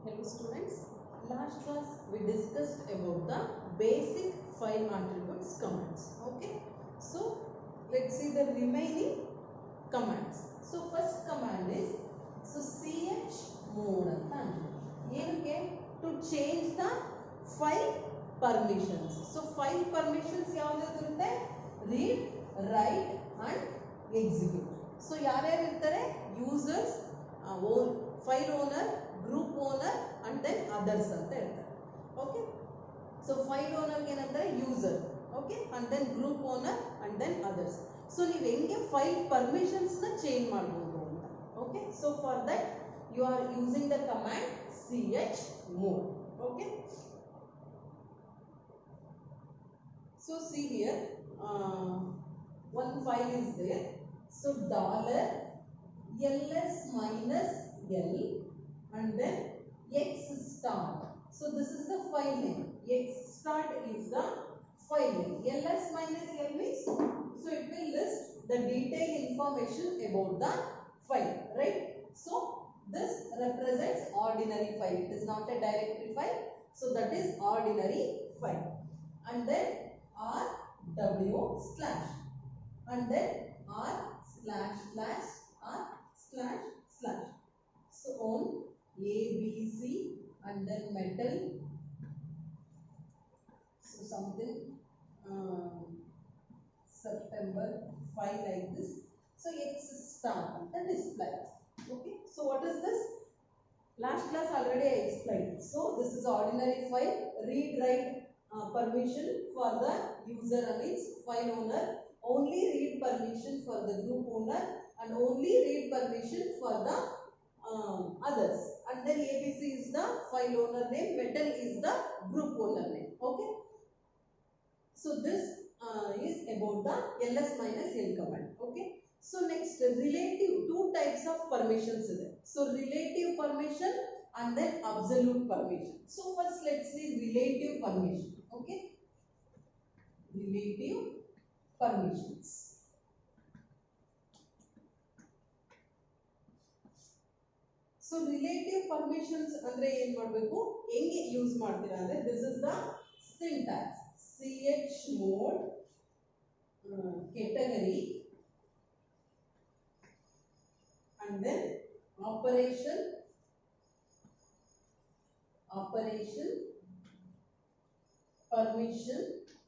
Hello students. Last class we discussed about the basic file attributes commands. Okay. So let's see the remaining commands. So first command is so chmod ಅಂತ ಅಂದ್ರೆ ಏನಕ್ಕೆ to change the file permissions so file permissions ಯಾವ್ದಿರುತ್ತೆ read write and execute so ಯಾರ್ಯಾರು ಇರ್ತಾರೆ users own file owner group owner and then others ಅಂತ ಇರ್ತಾರೆ okay so file ಓನರ್ಗೆ ಏನಂತಾರೆ user okay and then group owner and then others so ನೀವು ಹೆಂಗೆ file ಪರ್ಮಿಷನ್ಸ್ನ ಚೇಂಜ್ ಮಾಡ್ಬೋದು ಅಂತ okay so for that you are using the command C H mod okay so see here one file is there. So dollar ls minus l and then x start. So this is the file name. x start is the file name. ls minus l means so it will list the detailed information about the file, right? So this represents ordinary file. It is not a directory file. So that is ordinary file. And then r w slash and then r slash slash r slash slash. So on A, B, C and then metal. So something um, September 5 like this. So X star the display. Okay. So what is this? Last class already I explained. So this is ordinary file. Read write uh, permission for the user means file owner only read permission for the group owner and only read permission for the um, others and then abc is the file owner name metal is the group owner name okay so this uh, is about the ls minus l command okay so next relative two types of permissions is there so relative permission and then absolute permission so first let's see relative permission okay relative permissions. So relative permissions ಅಂದ್ರೆ ಏನ್ ಮಾಡಬೇಕು ಹೆಂಗೆ use ಮಾಡ್ತೀರಾ ಅಂದ್ರೆ this is the syntax C H mod category and then operation operation permission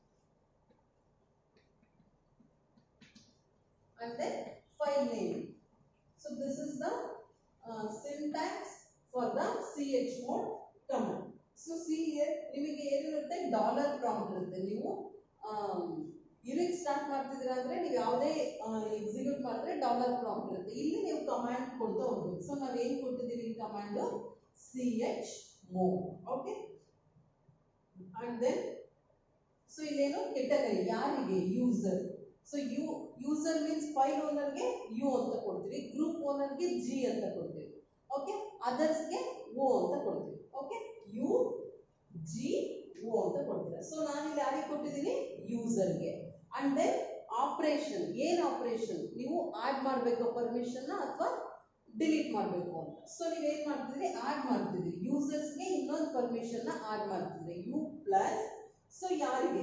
and then file name. So this is the uh, syntax for the chmod command. So see here ನಿಮಗೆ ಏನಿರುತ್ತೆ dollar prompt ಇರುತ್ತೆ ನೀವು ಇದಕ್ಕೆ start ಮಾಡ್ತಿದ್ದೀರಾ ಅಂದ್ರೆ ನೀವು ಯಾವುದೇ execute ಮಾಡಿದ್ರೆ ಡಾಲರ್ ಪ್ರಾಂಪ್ಟ್ ಇರುತ್ತೆ ಇಲ್ಲಿ ನೀವು ಕಮಾಂಡ್ ಕೊಡ್ತಾ ಹೋಗ್ಬೇಕು ಸೊ ನಾವು ಏನು ಕೊಟ್ಟಿದ್ದೀವಿ ಈ command C H mo okay and then so ಇಲ್ಲೇನು ಕೆಟಗರಿ ಯಾರಿಗೆ user so U user means file ಓನರ್ಗೆ ಯು ಅಂತ ಕೊಡ್ತೀವಿ ಗ್ರೂಪ್ ಓನರ್ಗೆ ಜಿ ಅಂತ ಕೊಡ್ತೀವಿ ಓಕೆ ಅದರ್ಸ್ಗೆ ಓ ಅಂತ ಕೊಡ್ತೀವಿ ಓಕೆ ಯು ಜಿ ಓ ಅಂತ ಕೊಡ್ತೀರಾ ಸೊ ನಾನು ಇಲ್ಲಿ ಯಾರಿಗೆ ಕೊಟ್ಟಿದ್ದೀನಿ ಯೂಸರ್ಗೆ ಅಂಡ್ ದೆನ್ ಆಪರೇಷನ್ ಏನು ಆಪರೇಷನ್ ನೀವು ಆಡ್ ಮಾಡಬೇಕು ಪರ್ಮಿಷನ್ನ ಅಥವಾ ಡಿಲೀಟ್ ಮಾಡಬೇಕು ಅಂತ ಸೊ ನೀವೇನು ಮಾಡ್ತಿದ್ರಿ ಆಡ್ ಮಾಡ್ತಿದ್ರಿ ಯೂಸರ್ಸ್ಗೆ ಇನ್ನೊಂದು ಪರ್ಮಿಷನ್ನ ಆಡ್ ಮಾಡ್ತಿದ್ರಿ ಯು ಪ್ಲಸ್ ಸೊ ಯಾರಿಗೆ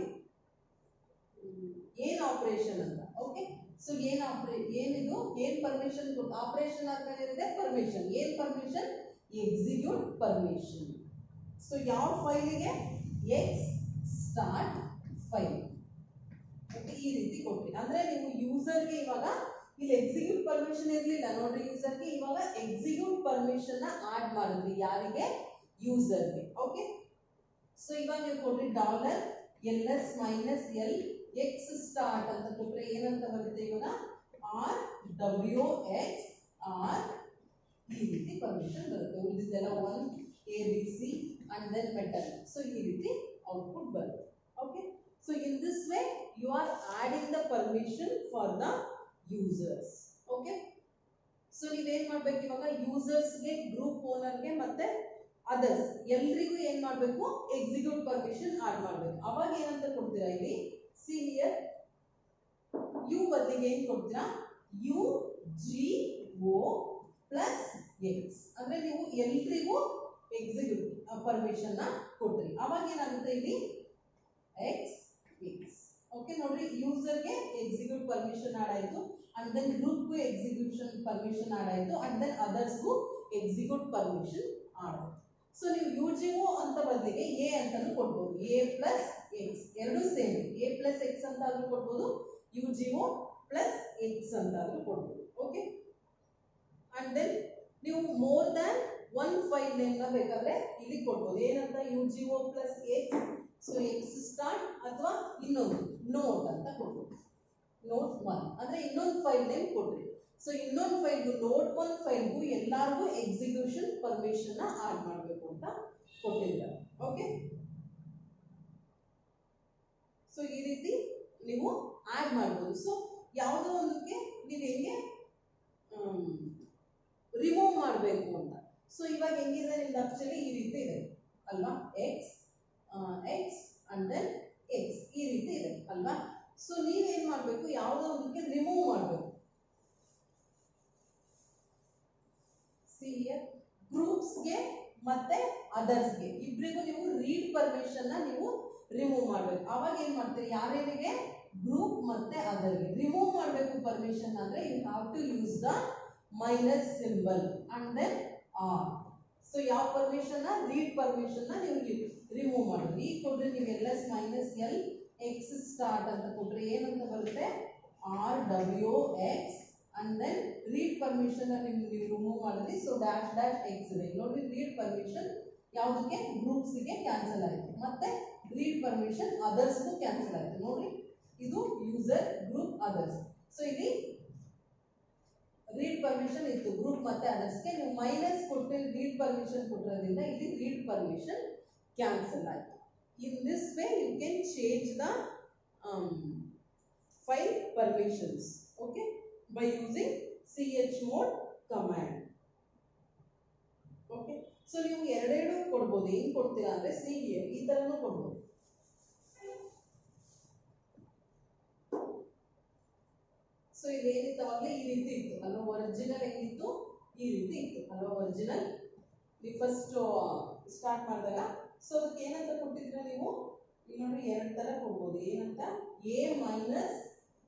ಏನ್ ಆಪರೇಷನ್ ಅಂತ ಓಕೆ ಸೊ ಏನ್ ಆಪರೇ ಏನಿದು ಏನ್ ಪರ್ಮಿಷನ್ ಆಪರೇಷನ್ ಆದ್ಮೇಲೆ ಏನಿದೆ ಪರ್ಮಿಷನ್ ಏನ್ ಪರ್ಮಿಷನ್ ಎಕ್ಸಿಕ್ಯೂಟ್ ಪರ್ಮಿಷನ್ ಸೊ ಯಾವ ಫೈಲಿಗೆ ಎಕ್ಸ್ ಸ್ಟಾರ್ಟ್ ಫೈಲ್ ಓಕೆ ಈ ರೀತಿ ಕೊಟ್ರಿ ಅಂದ್ರೆ ನೀವು ಯೂಸರ್ಗೆ ಇವಾಗ ಇಲ್ಲಿ ಎಕ್ಸಿಕ್ಯೂಟ್ ಪರ್ಮಿಷನ್ ಇರಲಿಲ್ಲ ನೋಡ್ರಿ ಯೂಸರ್ಗೆ ಇವಾಗ ಎಕ್ಸಿಕ್ಯೂಟ್ ಪರ್ಮಿಷನ್ ನ ಆಡ್ ಮಾಡಿದ್ರಿ ಯಾರಿಗೆ ಯೂಸರ್ಗೆ ಓಕೆ ಸೊ ಇವಾಗ ನೀವು ಕೊಟ್ರಿ dollar L S minus L X start ಅಂತ ಕೊಟ್ರೆ ಏನಂತ ಬರುತ್ತೆ ಇವಾಗ ಆರ್ ಡಬ್ಲ್ಯೂ ಎಕ್ಸ್ ಆರ್ ಈ ರೀತಿ ಪರ್ಮಿಷನ್ ಬರುತ್ತೆ ಉಳಿದಿದ್ದೆಲ್ಲ one A B C and then metal so ಈ ರೀತಿ ಔಟ್ಪುಟ್ ಬರುತ್ತೆ okay so in this way you are adding the permission for the users okay so ನೀವೇನ್ ಮಾಡ್ಬೇಕು ಇವಾಗ ಯೂಸರ್ಸ್ಗೆ ಗ್ರೂಪ್ ಓನರ್ಗೆ ಮತ್ತೆ ಅದರ್ಸ್ ಎಲ್ರಿಗೂ ಏನ್ ಮಾಡ್ಬೇಕು ಎಕ್ಸಿಕ್ಯೂಟ್ ಪರ್ಮಿಷನ್ ಆಡ್ ಮಾಡ್ಬೇಕು ಅವಾಗ ಏನಂತ ಕೊಡ್ತೀರಾ ಇಲ್ಲಿ ಸಿ ಹಿಯರ್ ಯು ಬದಲಿಗೆ ಏನ್ ಕೊಡ್ತೀರಾ U G O plus X ಅಂದ್ರೆ ನೀವು ಎಲ್ರಿಗೂ ಎಕ್ಸಿಕ್ಯೂಟ್ ಪರ್ಮಿಷನ್ ನ ಕೊಟ್ರಿ ಅವಾಗ ಏನಾಗುತ್ತೆ ಇಲ್ಲಿ ಎಕ್ಸ್ ಎಕ್ಸ್ ಓಕೆ ನೋಡ್ರಿ ಯೂಸರ್ಗೆ ಎಕ್ಸಿಕ್ಯೂಟ್ ಪರ್ಮಿಷನ್ ಆಡ್ ಆಯ್ತು ಅಂಡ್ ದೆನ್ ಗ್ರೂಪ್ಗೂ ಎಕ್ಸಿಕ್ಯೂಷನ್ ಪರ್ಮಿಷನ್ ಆಡ್ ಆಯ್ತು ಅಂಡ್ ದೆನ್ ಅದರ್ಸ್ಗೂ ಎಕ್ಸಿಕ್ಯೂಟ್ ಪರ್ಮಿಷನ್ ಆಡ್ ಆಯ್ತು ಸೊ ನೀವು ಯು ಜಿ ಒ ಅಂತ ಬದಲಿಗೆ ಎ ಅಂತಾನು ಕೊಡ್ಬೋದು ಎ ಪ್ಲಸ್ ಎಕ್ಸ್ ಎರಡು ಸೇಮ್ ಎ ಪ್ಲಸ್ ಎಕ್ಸ್ ಅಂತ ಆದ್ರೂ ಕೊಡ್ಬೋದು U G O plus X ಅಂತ ಆದ್ರೂ ಕೊಡ್ಬೋದು ಓಕೆ ಅಂಡ್ ದೆನ್ ನೀವು more than one file name ನ ಬೇಕಾದ್ರೆ ಇಲ್ಲಿ ಕೊಡ್ಬೋದು ಏನಂತ U G O plus X so X start ಅಥವಾ ಇನ್ನೊಂದು ನೋಟ್ ಅಂತ ಕೊಡ್ಬೋದು ನೋಟ್ ಒನ್ ಅಂದ್ರೆ ಇನ್ನೊಂದು ಫೈಲ್ ನೇಮ್ ಕೊಡ್ರಿ ಸೊ ಇನ್ನೊಂದು ಫೈಲ್ಗೂ ನೋಟ್ ಒನ್ ಫೈಲ್ಗೂ ಎಲ್ಲಾರ್ಗೂ ಎಕ್ಸಿಕ್ಯೂಷನ್ ಪರ್ಮಿಷನ್ ಆಡ್ ಮಾಡಬೇಕು ಅಂತ ಕೊಟ್ಟಿದ್ದಾರೆ ಓಕೆ ಸೊ ಈ ರೀತಿ ನೀವು ಆಡ್ ಮಾಡ್ಬೋದು ಸೊ ಯಾವುದೋ ಒಂದಕ್ಕೆ ನೀವು ಹೆಂಗೆ ರಿಮೂವ್ ಮಾಡಬೇಕು ಅಂತ ಸೊ ಇವಾಗ ಹೆಂಗಿದೆ ನಿಮ್ದು ಆಕ್ಚುಲಿ ಈ ರೀತಿ ಇದೆ ಅಲ್ವಾ X X and then X ಈ ರೀತಿ ಇದೆ ಅಲ್ವಾ ಸೊ ನೀವೇನ್ ಮಾಡಬೇಕು ಯಾವುದೋ ಒಂದಕ್ಕೆ ರಿಮೂವ್ ಮಾಡಬೇಕು ಸಿ ಗ್ರೂಪ್ಸ್ಗೆ ಮತ್ತೆ ಅದರ್ಸ್ಗೆ ಇಬ್ಬರಿಗೂ ನೀವು ರೀಡ್ ಪರ್ಮಿಷನ್ ನೀವು ರಿಮೂವ್ ಮಾಡಬೇಕು ಅವಾಗ ಏನ್ ಮಾಡ್ತೀರಿ ಯಾರ್ಯಾರಿಗೆ ಗ್ರೂಪ್ ಮತ್ತೆ ಅದರ್ಗೆ ರಿಮೂವ್ ಮಾಡಬೇಕು ಪರ್ಮಿಷನ್ ಅಂದ್ರೆ you have to use the minus symbol and then R so ಯಾವ ಪರ್ಮಿಷನ್ ರೀಡ್ ಪರ್ಮಿಷನ್ ನೀವು ರಿಮೂವ್ ಮಾಡಿದ್ರಿ ಈಗ ಕೊಡ್ರಿ ನೀವು L S minus L X start ಅಂತ ಕೊಟ್ರೆ ಏನಂತ ಬರುತ್ತೆ R W X and then read permission ನಿಮ್ಗೆ ನೀವು ರಿಮೂವ್ ಮಾಡಿದ್ರಿ ಸೊ ಡ್ಯಾಶ್ ಡ್ಯಾಶ್ ಎಕ್ಸ್ ಇದೆ ನೋಡಿ ರೀಡ್ ಪರ್ಮಿಷನ್ ಯಾವುದಕ್ಕೆ ಗ್ರೂಪ್ಸ್ಗೆ ಕ್ಯಾನ್ಸಲ್ ಆಯಿತು ಮತ್ತೆ ರೀಡ್ ಪರ್ಮಿಷನ್ ಅದರ್ಸ್ಗೂ ಕ್ಯಾನ್ಸಲ್ ಆಯಿತು ನೋಡಿ ಇದು ಯೂಸರ್ ಗ್ರೂಪ್ ಅದರ್ಸ್ ಸೊ ಇಲ್ಲಿ ರೀಡ್ ಪರ್ಮಿಷನ್ ಇತ್ತು ಗ್ರೂಪ್ ಮತ್ತೆ ಅದರ್ಸ್ಗೆ ನೀವು ಮೈನಸ್ ಕೊಟ್ಟು ರೀಡ್ ಪರ್ಮಿಷನ್ ಕೊಟ್ಟಿರೋದ್ರಿಂದ ಇಲ್ಲಿ ರೀಡ್ ಪರ್ಮಿಷನ್ ಕ್ಯಾನ್ಸಲ್ ಆಯಿತು in this way you can change the file permissions okay by using chmod command okay so ನೀವು ಎರಡೆರಡು ಕೊಡ್ಬೋದು ಹೆಂಗ್ ಕೊಡ್ತೀರಾ ಅಂದ್ರೆ ಸಿ ಈ ತರನು ಕೊಡ್ಬೋದು ಸೊ ಇಲ್ಲಿ ಏನಿತ್ತು ಅವಾಗಲೇ ಈ ರೀತಿ ಇತ್ತು ಅಲ್ವಾ ಒರಿಜಿನಲ್ ಹೆಂಗಿತ್ತು ಈ ರೀತಿ ಇತ್ತು ಅಲ್ವಾ ಒರಿಜಿನಲ್ ನೀವು ಫಸ್ಟ್ ಸ್ಟಾರ್ಟ್ ಮಾಡಿದಾಗ ಸೊ ಅದಕ್ಕೆ ಏನಂತ ಕೊಟ್ಟಿದ್ರೆ ನೀವು ಇಲ್ಲಿ ನೋಡಿ ಎರಡು ತರ ಕೊಡ್ಬೋದು ಏನಂತ ಎ ಮೈನಸ್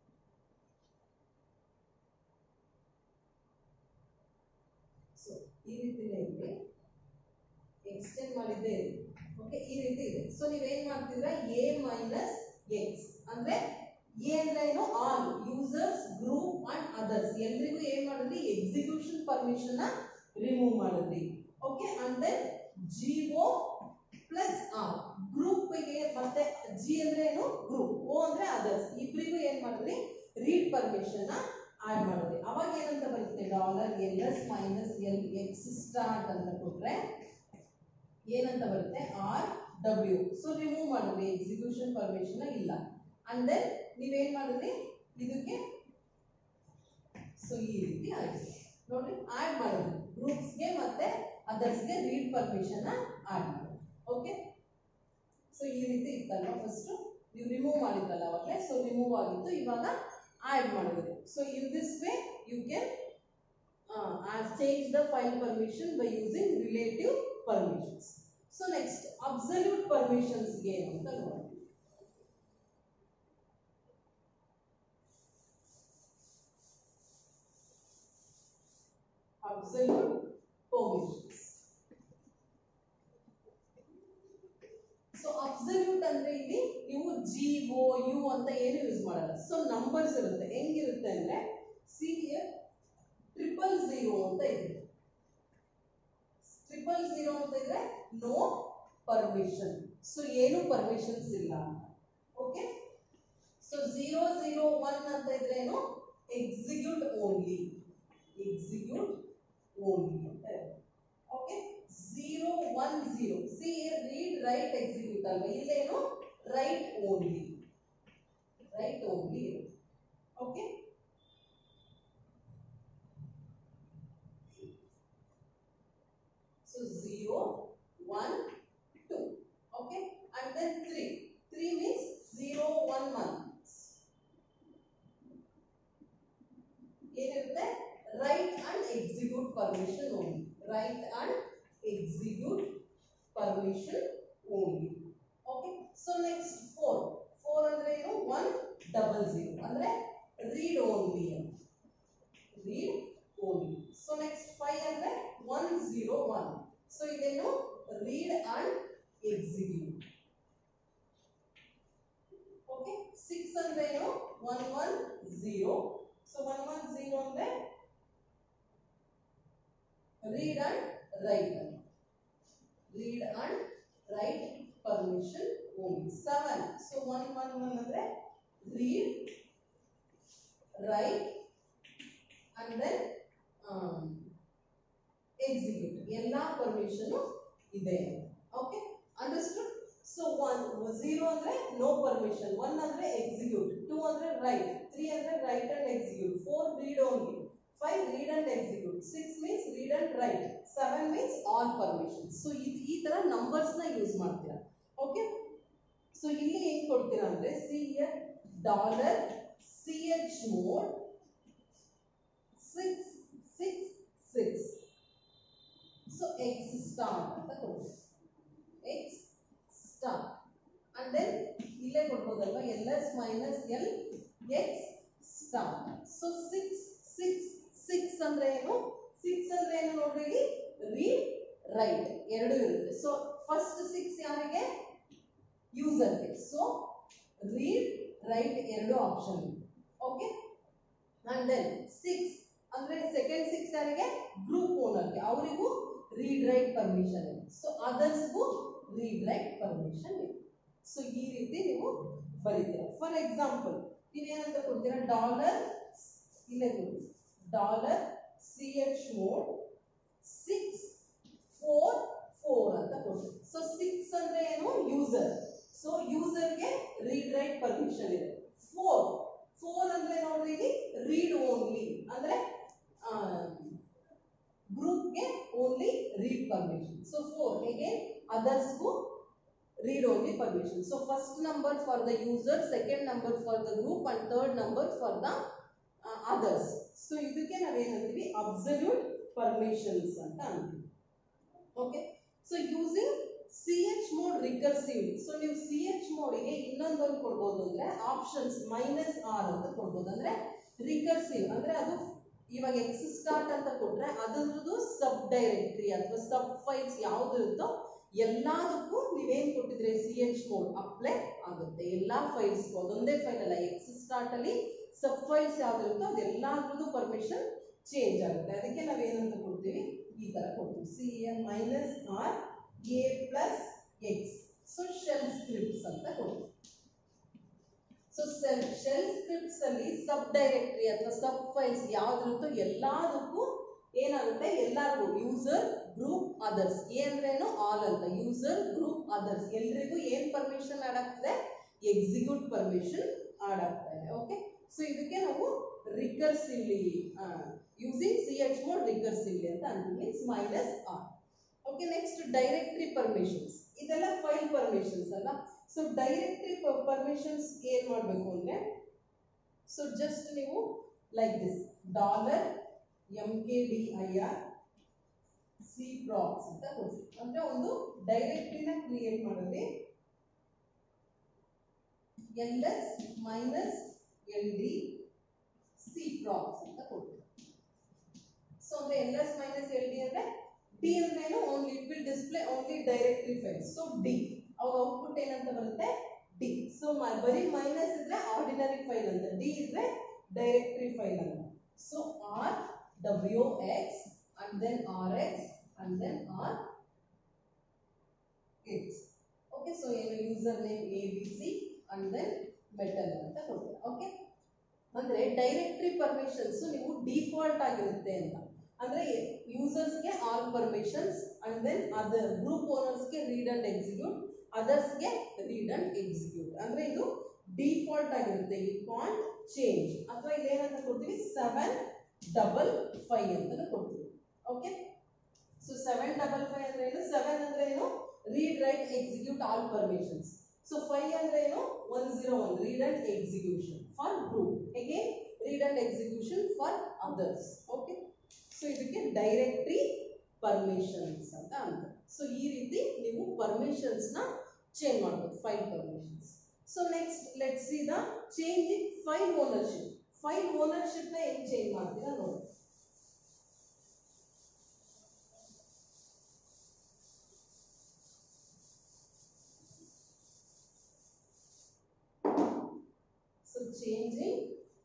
ಸೊ ಈ ರೀತಿನೇ ಇದೆ ಎಕ್ಸ್ಟೆಂಡ್ ಮಾಡಿದ್ದೇ ಇದೆ ಓಕೆ ಈ ರೀತಿ ಇದೆ ಸೊ ನೀವೇನ್ ಮಾಡ್ತಿದ್ರ ಎ ಮೈನಸ್ ಎಕ್ಸ್ ಅಂದ್ರೆ ಎ ಅಂದ್ರೆ ಏನು all users group and others ಎಲ್ರಿಗೂ ಏನ್ ಮಾಡಿದ್ರಿ ಎಕ್ಸಿಕ್ಯೂಷನ್ ಪರ್ಮಿಷನ್ ರಿಮೂವ್ ಮಾಡಿದ್ರಿ okay and then G O plus R ಗ್ರೂಪ್ಗೆ ಮತ್ತೆ ಜಿ ಅಂದ್ರೆ ಏನು ಗ್ರೂಪ್ ಓ ಅಂದ್ರೆ ಅದರ್ಸ್ ಇಬ್ಬರಿಗೂ ಏನ್ ಮಾಡಿದ್ರಿ ರೀಡ್ ಪರ್ಮಿಷನ್ ಆಡ್ ಮಾಡಿದ್ರಿ ಅವಾಗ ಏನಂತ ಬರುತ್ತೆ dollar L S minus L X start ಅಂತ ಕೊಟ್ರೆ ಏನಂತ ಬರುತ್ತೆ ಆರ್ ಡಬ್ಲ್ಯೂ ಸೊ ರಿಮೂವ್ ಮಾಡಿದ್ರಿ ಎಕ್ಸಿಕ್ಯೂಷನ್ ಪರ್ಮಿಷನ್ ಇಲ್ಲ ಅಂಡ್ ದೆನ್ ನೀವೇನ್ ಮಾಡಿದ್ರಿ ಇದಕ್ಕೆ ಸೊ ಈ ರೀತಿ ಆಯ್ತು ನೋಡ್ರಿ ಆಡ್ ಮಾಡಿದ್ರಿ ಗ್ರೂಪ್ಸ್ಗೆ ಮತ್ತೆ ಅದರ್ಸ್ಗೆ ರೀಡ್ ಪರ್ಮಿಷನ್ ಆಡ್ ಮಾಡಿ ಓಕೆ ಸೊ ಈ ರೀತಿ ಇತ್ತಲ್ವಾ ಫಸ್ಟ್ ನೀವು ರಿಮೂವ್ ಮಾಡಿದ್ರಲ್ಲ ಅವಾಗಲೇ ಸೊ ರಿಮೂವ್ ಆಗಿತ್ತು ಇವಾಗ ಆಡ್ ಮಾಡಿದ್ರಿ so in this way you can change the file permission by using relative permissions so next absolute ಪರ್ಮಿಷನ್ಸ್ಗೆ ಏನು ಅಂತ ನೋಡೋಣ absolute permissions. ಸೊ ಅಬ್ಸಲ್ಯೂಟ್ ಅಂದ್ರೆ ಇಲ್ಲಿ ನೀವು ಜಿ ಓ ಯು ಅಂತ ಏನು ಯೂಸ್ ಮಾಡಲ್ಲ ಸೊ ನಂಬರ್ಸ್ ಇರುತ್ತೆ ಹೆಂಗಿರುತ್ತೆ ಅಂದ್ರೆ ಸಿ ಟ್ರಿಪಲ್ ಝೀರೋ ಅಂತ ಇದೆ ಟ್ರಿಪಲ್ ಝೀರೋ ಅಂತ ಇದ್ರೆ ನೋ ಪರ್ಮಿಷನ್ ಸೊ ಏನು ಪರ್ಮಿಷನ್ಸ್ ಇಲ್ಲ ಅಂತ okay so zero zero one ಅಂತ ಇದ್ರೆ ಏನು ಎಕ್ಸಿಕ್ಯೂಟ್ ಓನ್ಲಿ ಎಕ್ಸಿಕ್ಯೂಟ್ ಓನ್ಲಿ ಅಂತ okay zero one zero see read write execute ಅಲ್ವಾ ಇಲ್ಲೇನು write only write only okay so zero one two okay and then three three means zero one one ಏನಿರುತ್ತೆ write and execute permission only write and execute permission only. Okay. So next four. Four ಅಂದ್ರೆ ಏನು one double zero ಅಂದ್ರೆ read only read only so next five ಅಂದ್ರೆ one zero one so ಇದೇನು read and execute okay six ಅಂದ್ರೆ ಏನು one one zero so one one zero ಅಂದ್ರೆ read and write read and write permission only seven so one one one ಅಂದ್ರೆ read write and then um, execute ಎಲ್ಲಾ permission ಇದೆ okay understood so one zero ಅಂದ್ರೆ no permission one ಅಂದ್ರೆ execute two ಅಂದ್ರೆ write three ಅಂದ್ರೆ write and execute four read only five read and execute six means read and write seven means all permission so ಇದು ಈ ತರ numbers ನ use ಮಾಡ್ತೀರಾ okay so ಇಲ್ಲಿ ಏನ್ ಕೊಡ್ತೀರಾ ಅಂದ್ರೆ C dollar C H mod six six six so X start ಅಂತ ಕೊಡ್ತೀವಿ ಎಕ್ಸ್ ಸ್ಟಾರ್ಟ್ ಅಂಡ್ ದೆನ್ ಇಲ್ಲೇ ಕೊಡ್ಬೋದಲ್ವಾ L S minus L X start so six six six ಅಂದ್ರೆ ಏನು ಸಿಕ್ಸ್ ಅಂದ್ರೆ ಏನು ನೋಡ್ರಿ ಇಲ್ಲಿ ರೀಡ್ ರೈಟ್ ಎರಡು ಇರುತ್ತೆ ಸೊ ಫಸ್ಟ್ ಸಿಕ್ಸ್ ಯಾರಿಗೆ ಯೂಸರ್ಗೆ ಸೊ ರೀಡ್ ರೈಟ್ ಎರಡು option okay and then six ಅಂದ್ರೆ ಸೆಕೆಂಡ್ ಸಿಕ್ಸ್ ಯಾರಿಗೆ ಗ್ರೂಪ್ ಓನರ್ಗೆ ಅವರಿಗೂ ರೀಡ್ ರೈಟ್ ಪರ್ಮಿಷನ್ ಇದೆ ಸೊ ಅದರ್ಸ್ಗೂ ರೀಡ್ ರೈಟ್ ಪರ್ಮಿಷನ್ ಇದೆ ಸೊ ಈ ರೀತಿ ನೀವು ಬರೀತೀರಾ ಫಾರ್ ಎಕ್ಸಾಂಪಲ್ ನೀವೇನಂತ ಕೊಡ್ತೀರಾ ಡಾಲರ್ ಇಲ್ಲೇ ಕೊಡಿ dollar C H mod six four four ಅಂತ ಕೊಡ್ತೀವಿ ಸೊ ಸಿಕ್ಸ್ ಅಂದ್ರೆ ಏನು ಯೂಸರ್ ಸೊ ಯೂಸರ್ಗೆ ರೀಡ್ ರೈಟ್ ಪರ್ಮಿಷನ್ ಇದೆ ಫೋರ್ ಫೋರ್ ಅಂದ್ರೆ ನೋಡ್ರಿ ಇಲ್ಲಿ ರೀಡ್ ಓನ್ಲಿ ಅಂದ್ರೆ ಗ್ರೂಪ್ಗೆ only read permission so four again ಅದರ್ಸ್ಗೂ read only permission. So first number for the user, second number for the group and third number for the uh, others. So ಇದಕ್ಕೆ ನಾವೇನಂತೀವಿ absolute permissions ಅಂತ ಅಂತೀವಿ okay so using C H mod recursive so ನೀವು C H ಮೋಡಿಗೆ ಇನ್ನೊಂದೊಂದು ಕೊಡ್ಬೋದು ಅಂದ್ರೆ options minus R ಅಂತ ಕೊಡ್ಬೋದು ಅಂದ್ರೆ ರಿಕರ್ಸಿವ್ ಅಂದ್ರೆ ಅದು ಇವಾಗ ಎಕ್ಸ್ ಸ್ಟಾರ್ಟ್ ಅಂತ ಕೊಟ್ರೆ ಅದರದ್ದು ಸಬ್ ಡೈರೆಕ್ಟರಿ ಅಥವಾ ಸಬ್ ಫೈಲ್ಸ್ ಯಾವ್ದು ಇರುತ್ತೋ ಎಲ್ಲದಕ್ಕೂ ನೀವೇನ್ ಕೊಟ್ಟಿದ್ರೆ ಸಿ ಎಚ್ ಮೋಡ್ ಅಪ್ಲೈ ಆಗುತ್ತೆ ಎಲ್ಲಾ ಫೈಲ್ಸ್ ಅದೊಂದೇ ಫೈಲ್ ಅಲ್ಲ ಎಕ್ಸ್ ಸ್ಟಾರ್ಟ್ ಅಲ್ಲಿ ಸಬ್ ಫೈಲ್ಸ್ ಯಾವ್ದಿರುತ್ತೋ ಅದೆಲ್ಲದ್ರದ್ದು ಪರ್ಮಿಷನ್ ಚೇಂಜ್ ಆಗುತ್ತೆ ಅದಕ್ಕೆ ನಾವೇನಂತ ಕೊಡ್ತೀವಿ ಈ ತರ ಕೊಡ್ತೀವಿ C M minus R A plus X so shell scripts ಅಂತ ಕೊಡ್ತೀವಿ ಸೊ ಶೆಲ್ ಸ್ಕ್ರಿಪ್ಟ್ಸ್ ಅಲ್ಲಿ ಸಬ್ ಡೈರೆಕ್ಟರಿ ಅಥವಾ ಸಬ್ ಫೈಲ್ಸ್ ಯಾವ್ದಿರುತ್ತೋ ಎಲ್ಲದಕ್ಕೂ ಏನಾಗುತ್ತೆ ಎಲ್ಲರಿಗೂ ಯೂಸರ್ ಗ್ರೂಪ್ ಅದರ್ಸ್ ಎ ಅಂದ್ರೆ ಏನು ಆಲ್ ಅಂತ ಯೂಸರ್ ಗ್ರೂಪ್ ಅದರ್ಸ್ ಎಲ್ರಿಗೂ ಏನ್ ಪರ್ಮಿಷನ್ ಆಡ್ ಆಗ್ತದೆ ಎಕ್ಸಿಕ್ಯೂಟ್ ಪರ್ಮಿಷನ್ ಆಡ್ ಆಗ್ತಾ ಇದೆ ಓಕೆ ಸೊ ಇದಕ್ಕೆ ನಾವು recursively using C H mod recursively ಅಂತ ಅಂತೀವಿ means minus R okay next directory permissions ಇದೆಲ್ಲ ಫೈಲ್ ಪರ್ಮಿಷನ್ಸ್ ಅಲ್ಲ ಸೊ ಡೈರೆಕ್ಟರಿ ಪರ್ಮಿಷನ್ಸ್ ಏನ್ ಮಾಡಬೇಕು ಅಂದ್ರೆ ಸೊ ಜಸ್ಟ್ ನೀವು like this dollar M K D I R C procs ಅಂತ ಕೊಡ್ತೀವಿ ಅಂದ್ರೆ ಒಂದು ಡೈರೆಕ್ಟರಿನ ಕ್ರಿಯೇಟ್ ಮಾಡೋದೇ L S minus L D C procs ಅಂತ ಕೊಡ್ತೀವಿ ಸೊ ಅಂದ್ರೆ L S minus L D ಅಂದ್ರೆ ಡಿ ಅಂದ್ರೆ ಏನು only it will display only directory file so D ಅವಾಗ ಔಟ್ಪುಟ್ ಏನಂತ ಬರುತ್ತೆ ಡಿ ಸೊ ಬರೀ ಮೈನಸ್ ಇದ್ರೆ ಆರ್ಡಿನರಿ ಫೈಲ್ ಅಂತ ಡಿ ಇದ್ರೆ ಡೈರೆಕ್ಟರಿ ಫೈಲ್ ಅಂತ so R W X and then rx and then r x okay so ಏನು user name A B C and then metal ಅಂತ ಕೊಡ್ತೀರಾ ಓಕೆ ಅಂದ್ರೆ ಡೈರೆಕ್ಟರಿ ಪರ್ಮಿಷನ್ಸ್ ನೀವು ಡಿಫಾಲ್ಟ್ ಆಗಿರುತ್ತೆ ಅಂತ ಅಂದ್ರೆ ಯೂಸರ್ಸ್ಗೆ all permissions and then other group ಓನರ್ಸ್ಗೆ ರೀಡ್ ಅಂಡ್ ಎಕ್ಸಿಕ್ಯೂಟ್ ಅದರ್ಸ್ಗೆ ರೀಡ್ ಅಂಡ್ ಎಕ್ಸಿಕ್ಯೂಟ್ ಅಂದ್ರೆ ಇದು ಡಿಫಾಲ್ಟ್ ಆಗಿರುತ್ತೆ ಯು ಕಾಂಟ್ ಚೇಂಜ್ ಅಥವಾ ಇಲ್ಲೇನಂತ ಕೊಡ್ತೀವಿ ಸೆವೆನ್ ಡಬಲ್ ಫೈವ್ ಅಂತ ಕೊಡ್ತೀವಿ okay so seven double five ಅಂದ್ರೆ ಏನು ಸೆವೆನ್ ಅಂದ್ರೆ ಏನು read write execute all permissions so five ಅಂದ್ರೆ ಏನು one zero one read and execution for group again read and execution for others okay so ಇದಕ್ಕೆ directory permissions ಅಂತ ಅಂತ so ಈ ರೀತಿ ನೀವು ಪರ್ಮಿಷನ್ಸ್ ನ ಚೇಂಜ್ ಮಾಡ್ಬೋದು file permissions so next let see the change in file ownership file ownership ನ ಹೆಂಗ್ ಚೇಂಜ್ ಮಾಡ್ತೀರಾ ನೋಡಿ ಸೊ ಚೇಂಜಿಂಗ್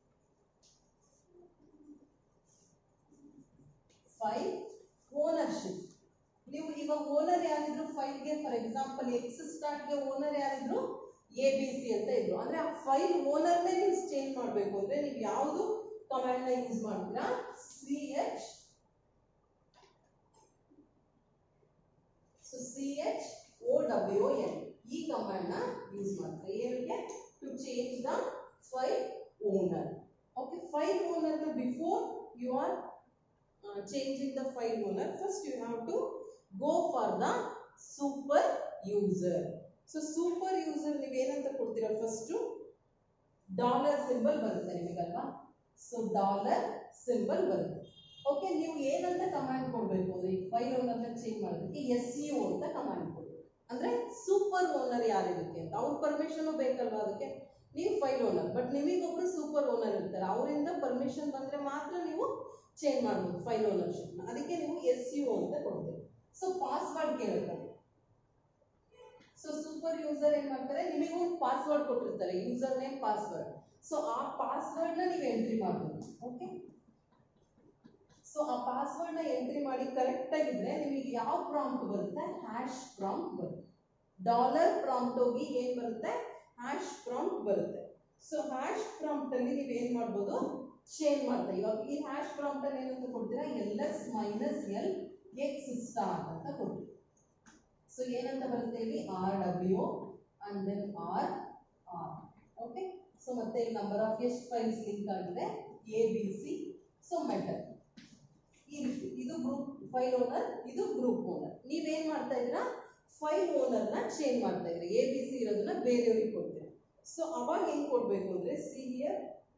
ಫೈಲ್ ಓನರ್ಶಿಪ್ ನೀವು ಈಗ ಓನರ್ ಯಾರಿದ್ರು ಫೈಲ್ಗೆ ಫಾರ್ ಎಕ್ಸಾಂಪಲ್ ಎಕ್ಸ್ ಸ್ಟಾರ್ಟ್ಗೆ ಓನರ್ ಯಾರಿದ್ರು ಎ ಬಿ ಸಿ ಅಂತ ಇದ್ರು ಅಂದ್ರೆ ಆ ಫೈಲ್ ಓನರ್ನೇ ನೀವು ಚೇಂಜ್ ಮಾಡಬೇಕು ಅಂದ್ರೆ ನೀವು ಯಾವುದು ಕಮಾಂಡ್ ನ ಯೂಸ್ ಮಾಡ್ತೀರಾ C H so C H O W N ಈ ಕಮಾಂಡ್ ನ ಯೂಸ್ ಮಾಡ್ತಾರೆ ಏನಕ್ಕೆ to change the file owner okay file owner ನ before you are changing the file owner first you have to go for the super user so super user ನೀವು ಏನಂತ ಕೊಡ್ತೀರಾ first dollar symbol ಬರುತ್ತೆ ನಿಮಗಲ್ವಾ so dollar symbol ಬರುತ್ತೆ okay ನೀವು ಏನಂತ command ಕೊಡಬೇಕು ಅಂದ್ರೆ ಈ ಫೈಲ್ ಓನರ್ನ ಚೇಂಜ್ ಮಾಡೋದಕ್ಕೆ ಎಸ್ ಯು ಅಂತ ಕಮಾಂಡ್ ಕೊಡಬೇಕು ಅಂದ್ರೆ ಸೂಪರ್ ಓನರ್ ಯಾರಿರುತ್ತೆ ಅಂತ ಅವ್ರ ಪರ್ಮಿಷನ್ ಬೇಕಲ್ವಾ ಅದಕ್ಕೆ ನೀವು ಫೈಲ್ ಓನರ್ ಬಟ್ ನಿಮಗೊಬ್ರು ಸೂಪರ್ ಓನರ್ ಇರ್ತಾರೆ ಅವರಿಂದ ಪರ್ಮಿಷನ್ ಬಂದ್ರೆ ಮಾತ್ರ ನೀವು ಚೇಂಜ್ ಮಾಡ್ಬೋದು ಫೈಲ್ ಓನರ್ಶಿಪ್ನ ಅದಕ್ಕೆ ನೀವು ಎಸ್ ಯು ಅಂತ ಕೊಡ್ತೀರಿ ಸೊ ಪಾಸ್ವರ್ಡ್ ಕೇಳುತ್ತೆ ಸೊ ಸೂಪರ್ ಯೂಸರ್ ಏನ್ ಮಾಡ್ತಾರೆ ನಿಮಗೆ ಒಂದು ಪಾಸ್ವರ್ಡ್ ಕೊಟ್ಟಿರ್ತಾರೆ ಯೂಸರ್ ನೇಮ್ ಪಾಸ್ವರ್ಡ್ ಸೊ ಆ ಪಾಸ್ವರ್ಡ್ ನ ನೀವು ಎಂಟ್ರಿ ಮಾಡಬೇಕು ಓಕೆ ಸೊ ಆ ಪಾಸ್ವರ್ಡ್ ನ ಎಂಟ್ರಿ ಮಾಡಿ ಕರೆಕ್ಟ್ ಆಗಿದ್ರೆ ನಿಮಗೆ ಯಾವ ಪ್ರಾಂಪ್ಟ್ ಬರುತ್ತೆ ಹ್ಯಾಶ್ ಪ್ರಾಂಪ್ಟ್ ಬರುತ್ತೆ ಡಾಲರ್ ಪ್ರಾಂಪ್ಟ್ ಹೋಗಿ ಏನ್ ಬರುತ್ತೆ ಹ್ಯಾಶ್ ಪ್ರಾಂಪ್ಟ್ ಬರುತ್ತೆ ಸೊ ಹ್ಯಾಶ್ ಪ್ರಾಂಪ್ಟ್ ಅಲ್ಲಿ ನೀವು ಏನ್ ಮಾಡ್ಬೋದು ಚೇಂಜ್ ಮಾಡ್ತಾ ಇವಾಗ ಈ ಹ್ಯಾಶ್ ಪ್ರಾಂಪ್ಟ್ ಅಲ್ಲಿ ಏನಂತ ಕೊಡ್ತೀರಾ L S minus L X star ಅಂತ ಕೊಡ್ತೀವಿ ಸೊ ಏನಂತ ಬರುತ್ತೆ ಇಲ್ಲಿ R W and then R R okay so ಮತ್ತೆ ಇಲ್ಲಿ ನಂಬರ್ ಆಫ್ ಎಷ್ಟು ಫೈಲ್ಸ್ ಲಿಂಕ್ ಆಗಿದೆ A B C so metal ಈ ರೀತಿ ಇದು ಗ್ರೂಪ್ ಫೈಲ್ ಓನರ್ ಇದು ಗ್ರೂಪ್ ಓನರ್ ನೀವೇನ್ ಮಾಡ್ತಾ ಇದ್ದೀರಾ ಫೈಲ್ ಓನರ್ನ ಚೇಂಜ್ ಮಾಡ್ತಾ ಇದ್ದೀರಾ ಎ ಬಿ ಸಿ ಇರೋದನ್ನ ಬೇರೆಯವ್ರಿಗೆ ಕೊಡ್ತೀರಾ ಸೊ ಅವಾಗ ಹೆಂಗ್ ಕೊಡ್ಬೇಕು ಅಂದ್ರೆ ಸಿ ಹಿಯರ್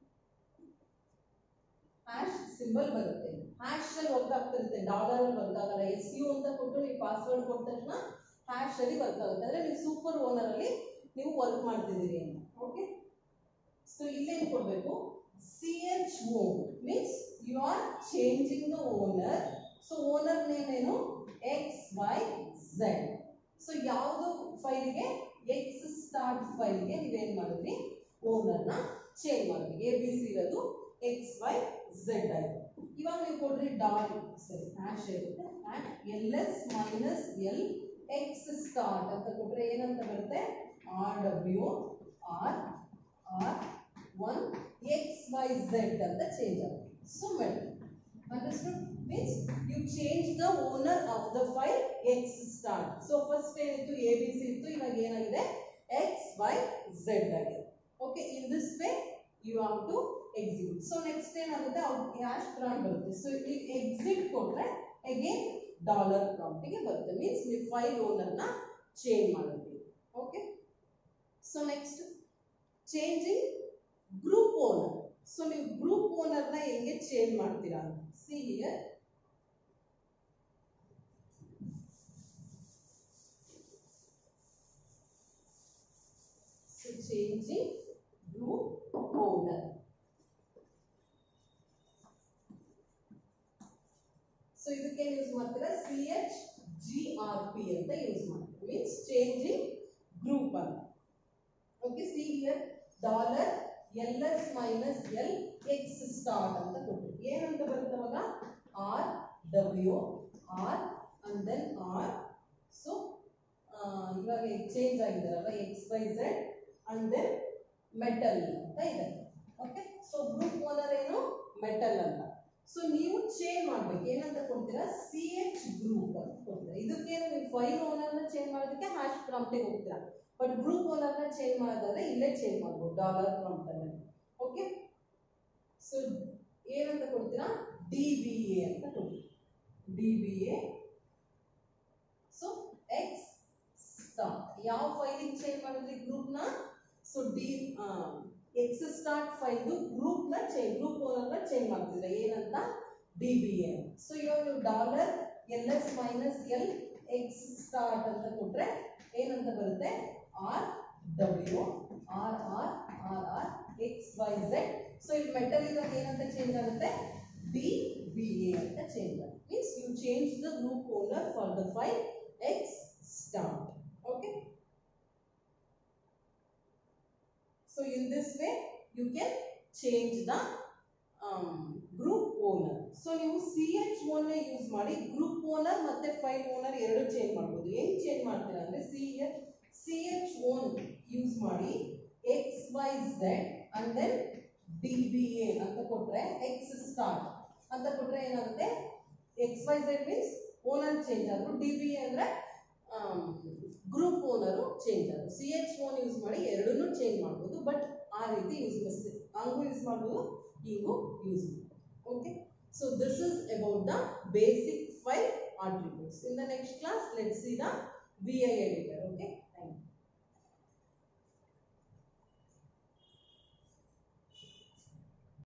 ಹ್ಯಾಶ್ ಸಿಂಬಲ್ ಬರುತ್ತೆ ಹ್ಯಾಶ್ ಅಲ್ಲಿ ವರ್ಕ್ ಆಗ್ತಿರುತ್ತೆ ಡಾಲರ್ ಅಲ್ಲಿ ವರ್ಕ್ ಆಗಲ್ಲ ಎಸ್ ಯು ಅಂತ ಕೊಟ್ಟು ನೀವು ಪಾಸ್ವರ್ಡ್ ಕೊಟ್ಟ ತಕ್ಷಣ ಹ್ಯಾಶ್ ಅಲ್ಲಿ ವರ್ಕ್ ಆಗುತ್ತೆ ಅಂದ್ರೆ ನೀವು ಸೂಪರ್ ಓನರ್ ಅಲ್ಲಿ ನೀವು ವರ್ಕ್ ಮಾಡ್ತಿದ್ದೀರಿ ಅಂತ ಓಕೆ ಸೊ ಇಲ್ಲೇನು ಕೊಡಬೇಕು C H O means you are changing the owner so owner name ಏನು ಎಕ್ಸ್ ವೈ ಝೆಡ್ ಸೊ ಯಾವುದು ಫೈಲ್ಗೆ ಎಕ್ಸ್ ಸ್ಟಾರ್ಟ್ ಫೈಲ್ಗೆ ನೀವೇನ್ ಮಾಡಿದ್ರಿ ಓನರ್ನ ಚೇಂಜ್ ಮಾಡಿದ್ರಿ ಎ ಬಿ ಸಿ ಇರೋದು ಎಕ್ಸ್ ವೈ ಝೆಡ್ ಆಯಿತು ಇವಾಗ ನೀವು ಕೊಡ್ರಿ ಡಾಲ್ ಸರಿ ಹ್ಯಾಶ್ ಇರುತ್ತೆ L S minus L X start ಅಂತ ಕೊಟ್ರೆ ಏನಂತ ಬರುತ್ತೆ R W R R one X Y Z ಅಂತ ಚೇಂಜ್ ಆಗುತ್ತೆ so met understood means you change the owner of the file X start so first ಏನಿತ್ತು A B C ಇತ್ತು ಇವಾಗ ಏನಾಗಿದೆ ಎಕ್ಸ್ ವೈ ಝೆಡ್ ಆಗಿದೆ okay in this way you have to execute so next ಏನಾಗುತ್ತೆ ಅವ್ರಿಗೆ hash prompt ಬರುತ್ತೆ so ಇಲ್ಲಿ exit ಕೊಟ್ರೆ ಅಗೇನ್ ಡಾಲರ್ ಪ್ರಾಂಪ್ಟಿಗೆ ಬರುತ್ತೆ ಮೀನ್ಸ್ ನೀವು ಫೈಲ್ ಓನರ್ನ ಚೇಂಜ್ ಮಾಡಿದ್ವಿ okay so next changing group owner so ನೀವು ಗ್ರೂಪ್ ಓನರ್ನ ಹೆಂಗೆ ಚೇಂಜ್ ಮಾಡ್ತೀರಾ ಅಂತ see here So changing group owner. So ಇದಕ್ಕೆ ಯೂಸ್ ಮಾಡ್ತೀರಾ C H G R P ಅಂತ ಯೂಸ್ ಮಾಡ್ತೀರಾ ಮೀನ್ಸ್ ಚೇಂಜಿಂಗ್ ಗ್ರೂಪ್ ಅಂತ okay see here dollar L S minus L X star ಅಂತ ಕೊಟ್ಟು ಏನಂತ ಬರುತ್ತೆ ಅವಾಗ R W R and then R so ಇವಾಗ ಚೇಂಜ್ ಆಗಿದಾರಲ್ಲ X Y Z and then metal ಅಂತ ಇದೆ ಓಕೆ ಸೊ ಗ್ರೂಪ್ ಓನರ್ ಏನು ಮೆಟಲ್ ಅಂತ ಸೊ ನೀವು ಚೇಂಜ್ ಮಾಡ್ಬೇಕು ಏನಂತ ಕೊಡ್ತೀರಾ ಸಿ ಎಚ್ ಗ್ರೂಪ್ ಅಂತ ಕೊಡ್ತೀರಾ ಇದಕ್ಕೇನು ನೀವು ಫೈಲ್ ಓನರ್ನ ಚೇಂಜ್ ಮಾಡೋದಕ್ಕೆ ಹ್ಯಾಶ್ ಪ್ರಾಂಪ್ಟಿಗೆ ಹೋಗ್ತೀರಾ ಬಟ್ ಗ್ರೂಪ್ ಓನರ್ನ ಚೇಂಜ್ ಮಾಡೋದಾದ್ರೆ ಇಲ್ಲೇ ಚೇಂಜ್ ಮಾಡ್ಬೋದು ಡಾಲರ್ ಪ್ರಾಂಪ್ಟ್ ಅಲ್ಲಿ ಓಕೆ ಸೊ ಏನಂತ ಕೊಡ್ತೀರಾ ಡಿ ಬಿ ಎ ಅಂತ ಕೊಡ್ತೀರಾ D B A so X star ಯಾವ ಫೈಲಿಗೆ ಚೇಂಜ್ ಮಾಡಿದ್ರಿ ಗ್ರೂಪ್ನ ಸೊ ಡಿ ಎಕ್ಸ್ ಸ್ಟಾರ್ಟ್ ಫೈಲ್ದು ಗ್ರೂಪ್ನ ಚೇಂಜ್ ಗ್ರೂಪ್ ಓನರ್ನ ಚೇಂಜ್ ಮಾಡ್ತಿದ್ರೆ ಏನಂತ ಡಿ ಬಿ ಎ ಸೊ ಇವಾಗ ನೀವು dollar L S minus L X start ಅಂತ ಕೊಟ್ರೆ ಏನಂತ ಬರುತ್ತೆ R W R R R R X Y Z so ಇಲ್ಲಿ ಮೆಟಲ್ ಇವಾಗ ಏನಂತ ಚೇಂಜ್ ಆಗುತ್ತೆ ಡಿ ಬಿ ಎ ಅಂತ ಚೇಂಜ್ ಆಗುತ್ತೆ means you change the group owner for the file X start okay So in this way, you can change the um, group owner. So ನೀವು C H one use ಮಾಡಿ group owner ಮತ್ತೆ file owner ಎರಡು change ಮಾಡ್ಬೋದು ಹೆಂಗ್ change ಮಾಡ್ತೀರಾ ಅಂದ್ರೆ C H C H one use ಮಾಡಿ X Y Z and then D B A ಅಂತ ಕೊಟ್ರೆ ಎಕ್ಸ್ ಸ್ಟಾರ್ಟ್ ಅಂತ ಕೊಟ್ರೆ ಏನಾಗುತ್ತೆ X Y Z means owner change ಆದ್ರು ಡಿ ಬಿ ಎ ಅಂದ್ರೆ ಗ್ರೂಪ್ ಓನರು ಚೇಂಜ್ ಆದ್ರು ಸಿ ಎಚ್ ಓನ್ ಯೂಸ್ ಮಾಡಿ ಎರಡನ್ನೂ ಚೇಂಜ್ ಮಾಡ್ಬೋದು ಬಟ್ ಆ ರೀತಿ ಯೂಸ್ ಹಂಗೂ ಯೂಸ್ ಮಾಡ್ಬೋದು ಹಿಂಗೂ ಯೂಸ್ ಮಾಡ್ಬೋದು okay so this is about the basic five attributes in the next class let's see the vi editor okay